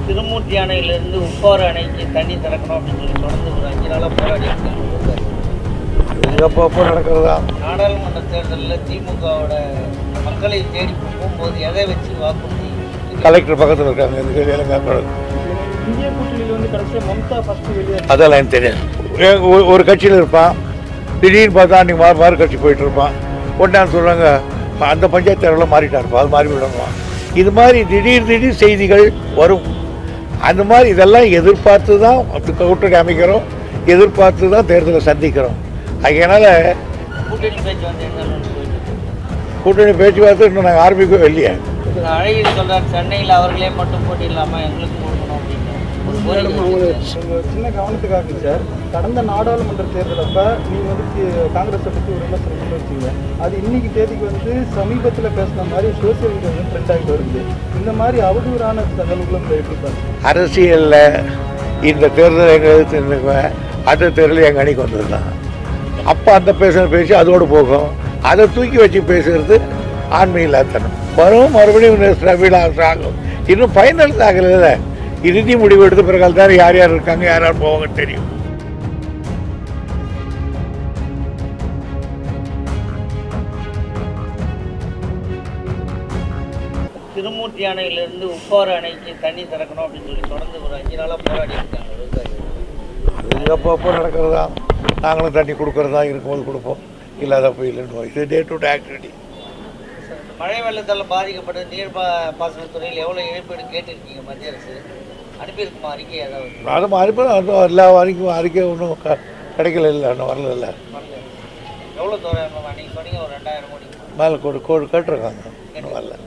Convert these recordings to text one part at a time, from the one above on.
திருமூர்த்தி அணையிலிருந்து உப்பாறு அணைக்கு தண்ணி திறக்கணும் அப்படின்னு சொல்லி தொடர்ந்து ஒரு அஞ்சு நாளாக போராடி இருக்காங்க இது அப்பப்போ நடக்கிறதா நாடாளுமன்ற தேர்தலில் திமுகவோட மக்களை தேடி போகும்போது எதை வச்சு வாக்குறுதி கலெக்டர் பக்கத்தில் இருக்காங்க இந்த கேள்வியெல்லாம் கேட்கக்கூடாது இந்திய கூட்டணியில் வந்து கடைசியாக மம்தா ஃபர்ஸ்ட் வெளியே அதெல்லாம் எனக்கு தெரியாது ஏ- ஒரு- ஒரு கட்சியில் இருப்பான் திடீர்னு பார்த்தா அன்றைக்கி மாறு மாறு கட்சி போயிட்டு இருப்பான் உடனே சொல்கிறாங்க அந்த பஞ்சாயத்து தலைவரில் மாறிட்டாருப்பா அது மாறி விடணும் இது மாதிரி திடீர் திடீர் செய்திகள் வரும் அந்த மாதிரி இதெல்லாம் எதிர்பார்த்து தான் கூட்டணி அமைக்கிறோம் எதிர்பார்த்து தான் தேர்தலை சந்திக்கிறோம் அதனால் கூட்டணி பேச்சு வந்து என்ன போயிட்டு இருக்கு கூட்டணி பேச்சுவார்த்தை இன்னும் நாங்கள் ஆரம்பிக்கவே இல்லையே திரு அழகிரி சொல்றார் சென்னையில் அவர்களே மட்டும் போட்டியிடாம எங்களுக்கு கொடுக்கணும் அப்படின்னு ஒரு கோரிக்கை வச்சிருக்காரு. உங்க சின்ன கவனத்துக்காக சார் கடந்த நாடாளுமன்ற தேர்தல் அப்ப நீங்க வந்து தி- காங்கிரஸை பத்தி ஒரு விமர்சனம் பண்ணி வச்சீங்க அது இன்னைக்கு தேதிக்கு வந்து சமீபத்துல பேசின மாதிரி சோசியல் மீடியா வந்து ட்ரெண்ட் ஆகிட்டு வருது இந்த மாதிரி அவதூறான தகவல்களும் உங்களை எப்படி பாருங்க அரசியலில் இந்த தேர்தல் எங்கள் எதிர்த்து நின்னுக்குவேன் அடுத்த தேர்தல் எங்கள் அணிக்கு வந்ததுதான் அப்போ அந்த பேசுகிற பேச்சு அதோடு போகும் அதை தூக்கி வச்சு பேசுறது ஆண்மையில்லாத்தனம் வரும் மறுபடியும் ஸ்டபிள் ஆகும் இன்னும் ஃபைனல் ஆகல இறுதி முடிவு எடுத்த பிறகு தான் யார் யார் இருக்காங்க யார் யார் போவாங்கன்னு தெரியும் திருமூர்த்தி அணையிலிருந்து உப்பாறு அணைக்கு தண்ணி திறக்கணும் அப்படின்னு சொல்லி தொடர்ந்து ஒரு அஞ்சு நாளாக போராடி இருக்காங்க விவசாயிகள் அது அப்பப்போ நடக்கிறதா நாங்களும் தண்ணி கொடுக்கறதா இருக்கும்போது கொடுப்போம் இல்லாதப்போ இல்லைன்னு இது டே டு டே ஆக்டிவிட்டி மழை வெள்ளத்தால் பாதிக்கப்பட்ட நீர் பா பாசனத்துறையில் எவ்வளோ இழப்பீடு கேட்டிருக்கீங்க மத்திய அரசு அனுப்பியிருக்குமா அறிக்கை ஏதாவது அது மாதிரி அது எல்லா வரைக்கும் அறிக்கை ஒன்றும் க கிடைக்கல இல்லை இன்னும் வரல இல்லை வரல. எவ்வளோ தோராயமாக அன்னைக்கு சொன்னீங்க ஒரு ரெண்டாயிரம் கோடி மேலே கோடு கோடு கேட்டிருக்காங்க இன்னும் வரல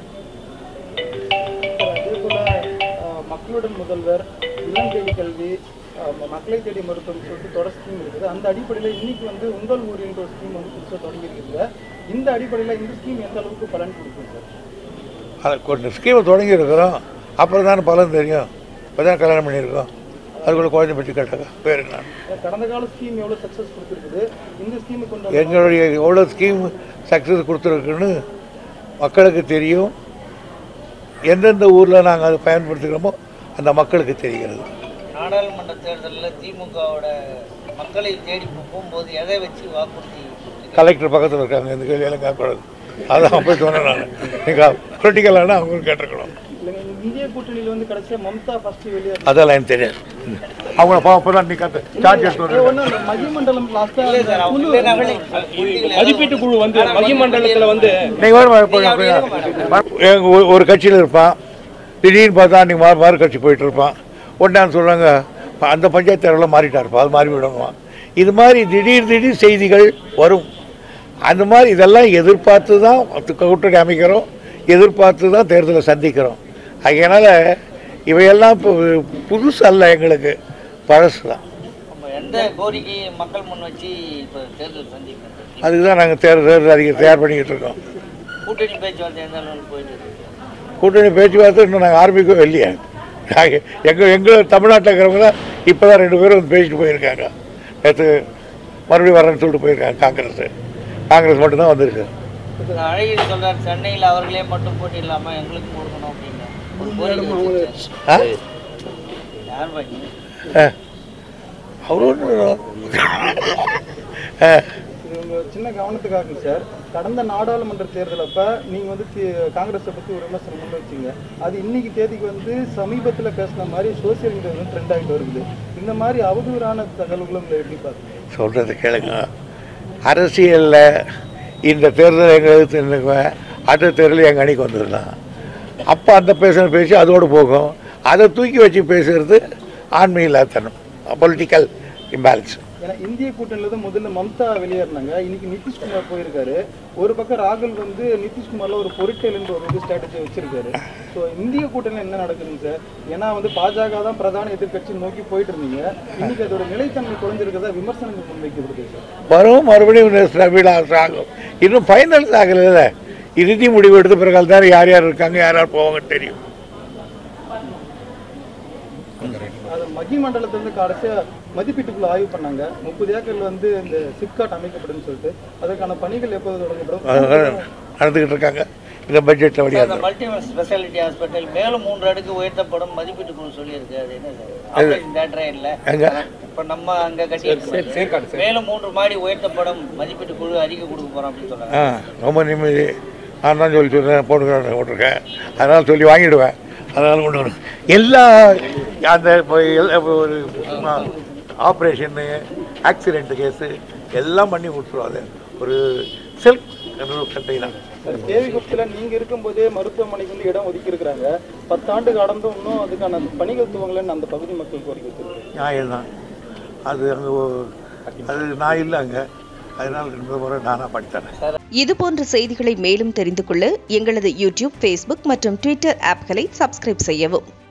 அதே போல அஹ், மக்களுடன் முதல்வர் இல்லம் தேடி கல்வி அஹ், மக்களை தேடி மருத்துவம் சொல்லிட்டு தொடர் ஸ்கீம் இருக்குது அந்த அடிப்படையில் இன்னைக்கு வந்து உங்கள் ஊரின்ற ஒரு ஸ்கீம் வந்து புதுசாக தொடங்கியிருக்குது இந்த அடிப்படையில் இந்த ஸ்கீம் எந்த அளவுக்கு பலன் கொடுக்கும் சார் அதை கொஞ்சம் ஸ்கீமை தொடங்கி இருக்கிறோம் அப்புறம் தானே பலன் தெரியும் இப்போ தான் கல்யாணம் பண்ணியிருக்கோம் அதுக்குள்ள குழந்தை பற்றி கேட்டாங்க பேர் என்ன கடந்த கால ஸ்கீம் எவ்வளோ சக்ஸஸ் கொடுத்துருக்குது இந்த ஸ்கீமை கொண்டு வந்தா- எங்களுடைய எவ்வளோ ஸ்கீம் சக்ஸஸ் கொடுத்துருக்குன்னு மக்களுக்கு தெரியும் எந்தெந்த ஊரில் நாங்கள் அதை பயன்படுத்துகிறோமோ அந்த மக்களுக்கு தெரிகிறது நாடாளுமன்ற தேர்தலில் திமுகவோட மக்களை தேடி போகும்போது எதை வச்சு வாக்குறுதி கலெக்டர் பக்கத்தில் இருக்காங்க இந்த கேள்வியெல்லாம் கேட்கக்கூடாது அதான் போய் சொன்னேன் நான் நீங்கள் பொலிட்டிக்கலான அவங்களும் கேட்டிருக்கணும் இல்லைங்க இந்த இந்திய கூட்டணியில் வந்து கடைசியாக மம்தா ஃபர்ஸ்ட் வெளியே அதெல்லாம் எனக்கு தெரியாது அவங்கள பார்ப்போ தான் நீ கற்று சார்ஜ் எடுத்து வரேன். ஒன்று மகிமண்டலம் இல்லை சார் அவங்க லாஸ்ட்டாக இல்லைன்னா கூட புள்ளிகள் மதிப்பீட்டு குழு வந்து மகிமண்டலத்துல வந்து நீங்க வர எங்க ஒரு- ஒரு கட்சியில் இருப்பான் திடீர்னு பார்த்தா அன்றைக்கி மாறு மாறு கட்சி போயிட்டு இருப்பான் உடனே சொல்கிறாங்க அந்த பஞ்சாயத்து தலைவரில் மாறிட்டாருப்பா அது மாறி விடணும் இது மாதிரி திடீர் திடீர் செய்திகள் வரும் அந்த மாதிரி இதெல்லாம் எதிர்பார்த்து தான் கூட்டணி அமைக்கிறோம் எதிர்பார்த்து தான் தேர்தலை சந்திக்கிறோம் அதனால் இவையெல்லாம் இப்போ புதுசு அல்ல எங்களுக்கு பழசு தான் நம்ம எந்த கோரிக்கையை மக்கள் முன் வச்சு இப்போ தேர்தல் சந்திக்கணும் அதுக்கு தான் நாங்கள் தேர் தேர்தல் அறிக்கை தயார் பண்ணிக்கிட்டு இருக்கோம் கூட்டணி பேச்சுவார்த்தை எந்த அளவுக்கு போயிட்டு இருக்கு கூட்டணி பேச்சுவார்த்தை இன்னும் நாங்கள் ஆரம்பிக்கவே இல்லையே நாங்கள் எங்கள் எங்கள் தமிழ்நாட்டில் இருக்கிறவங்க தான் இப்போ தான் ரெண்டு பேரும் வந்து பேசிட்டு போயிருக்காங்க நேற்று மறுபடியும் வரேன்னு சொல்லிட்டு போயிருக்காங்க காங்கிரஸ் காங்கிரஸ் மட்டும்தான் வந்திருக்கு திரு அழகிரி சொல்றார் சென்னையில் அவர்களே மட்டும் போட்டியிடாம எங்களுக்கு கொடுக்கணும் அப்படின்னு ஒரு கோரிக்கை வச்சிருக்காரு. ஆ யார் பாக்கி ஆ. அவரு ஒன்றும் ஆ இது உங்க சின்ன கவனத்துக்காக சார் கடந்த நாடாளுமன்ற தேர்தல் அப்ப நீங்க வந்து தி- காங்கிரஸை பத்தி ஒரு விமர்சனம் பண்ணி வச்சீங்க அது இன்னைக்கு தேதிக்கு வந்து சமீபத்துல பேசின மாதிரி சோசியல் மீடியா வந்து ட்ரெண்ட் ஆகிட்டு வருது இந்த மாதிரி அவதூறான தகவல்களும் உங்களை எப்படி பார்க்குறீங்க சொல்கிறத கேளுங்க அரசியலில் இந்த தேர்தல் எங்கள் எதிர்த்து நின்னுக்குவேன் அடுத்த தேர்தல் எங்கள் அணிக்கு வந்ததுதான் அப்போ அந்த பேசுகிற பேச்சு அதோடு போகும் அதை தூக்கி வச்சு பேசுறது ஆண்மையில்லாத்தனம் பொலிட்டிக்கல் இம்பேலன்ஸ் ஏன்னா இந்திய கூட்டணியில தான் முதல்ல மம்தா வெளியேறினாங்க இன்னைக்கு நிதிஷ்குமார் போயிருக்காரு ஒரு பக்கம் ராகுல் வந்து நிதிஷ்குமார்ல ஒரு பொருட்டேல்ன்ற ஒரு இது ஸ்ட்ராட்டஜி வச்சிருக்காரு ஸோ இந்திய கூட்டணியில் என்ன நடக்குதுங்க சார் ஏன்னா வந்து பாஜக தான் பிரதான எதிர்க்கட்சி நோக்கி போயிட்டு இருந்தீங்க இன்னைக்கு அதோட நிலைத்தன்மை குறைஞ்சிருக்கிறதா விமர்சனங்கள் முன்வைக்கப்படுது சார் வரும் மறுபடியும் ஸ்டபிள் ஆகும் இன்னும் ஃபைனல் ஆகல இறுதி முடிவு எடுத்த பிறகு தான் யார் யார் இருக்காங்க யார் யார் போவாங்கன்னு தெரியும் அது மகி மண்டலத்துல இருந்து கடைசியா மதிப்பீட்டுக்குள்ள ஆய்வு பண்ணாங்க முப்பது ஏக்கர்ல வந்து இந்த சிப்காட் அமைக்கப்படும்னு சொல்லிட்டு அதற்கான பணிகள் எப்போது தொடங்கப்படும் அது நடந்துக்கிட்டு இருக்காங்க இந்த பட்ஜெட்டில் அந்த வழியாக மல்டி ஸ்பெஷாலிட்டி ஹாஸ்பிட்டல் மேலும் மூன்று அடுக்கு உயர்த்தப்படும் மதிப்பீட்டு குழு சொல்லியிருக்கு அது என்ன சார் ஆபரேஷன் தேட்டரே இல்லை எங்க? இப்போ நம்ம அங்கே கட்டி சேர்க்காடு மேலும் மூன்று மாடி உயர்த்தப்படும் மதிப்பீட்டு குழு அறிக்கை கொடுக்க போகிறோம் அப்படின்னு சொல்கிறாங்க ஆ ரொம்ப நிம்மதி நான் தான் சொல்லி சொல்கிறேன் போட்டுக்கிறேன் போட்டிருக்கேன் அதனால் சொல்லி வாங்கிடுவேன் அதனால் கொண்டு வரேன் எல்லா அந்த இப்போ எல்லா இப்போ ஒரு ஆப்ரேஷனு ஆக்சிடென்ட் கேஸு எல்லாம் பண்ணி கொடுத்துருவாங்க ஒரு செல்ஃப் கண்டெய்னர் கேவிகுப்தில நீங்க இருக்கும்போதே மருத்துவமனைக்கு வந்து இடம் ஒதுக்கி இருக்கிறாங்க பத்தாண்டு கடந்தும் இன்னும் அதுக்கான பணிகள் துவங்கலன்னு அந்த பகுதி மக்கள் கோரிக்கை வச்சிருக்காங்க நியாயம் தான் அது அங்கே அது நான் இல்லை அங்கே அதனால் இந்த முறை நானாக படித்தேன் இதுபோன்ற செய்திகளை மேலும் தெரிந்து கொள்ள எங்களது யூடியூப் ஃபேஸ்புக் மற்றும் ட்விட்டர் ஆப்களை சப்ஸ்கிரைப் செய்யவும்